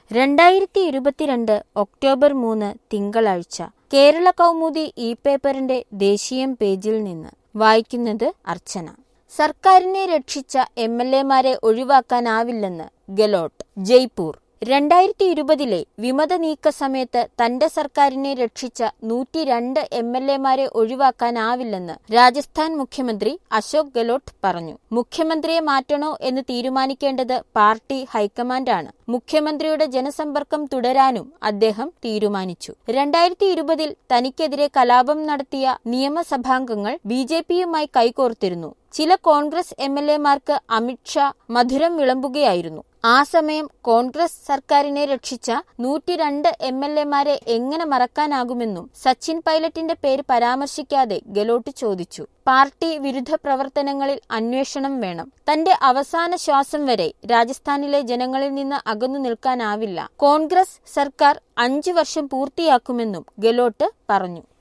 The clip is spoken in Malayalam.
രണ്ടായിരത്തി ഇരുപത്തിരണ്ട് ഒക്ടോബർ മൂന്ന് തിങ്കളാഴ്ച കേരള കൗമുദി ഇ പേപ്പറിന്റെ ദേശീയം പേജിൽ നിന്ന് വായിക്കുന്നത് അർച്ചന സർക്കാരിനെ രക്ഷിച്ച എം എൽ എമാരെ ഒഴിവാക്കാനാവില്ലെന്ന് ഗെലോട്ട് ജയ്പൂർ രണ്ടായിരത്തി ഇരുപതിലെ വിമത നീക്ക സമയത്ത് തന്റെ സർക്കാരിനെ രക്ഷിച്ച നൂറ്റി രണ്ട് എം എൽ എമാരെ ഒഴിവാക്കാനാവില്ലെന്ന് രാജസ്ഥാൻ മുഖ്യമന്ത്രി അശോക് ഗെലോട്ട് പറഞ്ഞു മുഖ്യമന്ത്രിയെ മാറ്റണോ എന്ന് തീരുമാനിക്കേണ്ടത് പാർട്ടി ഹൈക്കമാൻഡാണ് മുഖ്യമന്ത്രിയുടെ ജനസമ്പർക്കം തുടരാനും അദ്ദേഹം തീരുമാനിച്ചു രണ്ടായിരത്തി ഇരുപതിൽ തനിക്കെതിരെ കലാപം നടത്തിയ നിയമസഭാംഗങ്ങൾ ബി ജെ പിയുമായി കൈകോർത്തിരുന്നു ചില കോൺഗ്രസ് എം എൽ എമാർക്ക് അമിത്ഷാ മധുരം വിളമ്പുകയായിരുന്നു ആ സമയം കോൺഗ്രസ് സർക്കാരിനെ രക്ഷിച്ച നൂറ്റിരണ്ട് എം എൽ എമാരെ എങ്ങനെ മറക്കാനാകുമെന്നും സച്ചിൻ പൈലറ്റിന്റെ പേര് പരാമർശിക്കാതെ ഗെലോട്ട് ചോദിച്ചു പാർട്ടി വിരുദ്ധ പ്രവർത്തനങ്ങളിൽ അന്വേഷണം വേണം തന്റെ അവസാന ശ്വാസം വരെ രാജസ്ഥാനിലെ ജനങ്ങളിൽ നിന്ന് അകന്നു നിൽക്കാനാവില്ല കോൺഗ്രസ് സർക്കാർ അഞ്ചു വർഷം പൂർത്തിയാക്കുമെന്നും ഗെലോട്ട് പറഞ്ഞു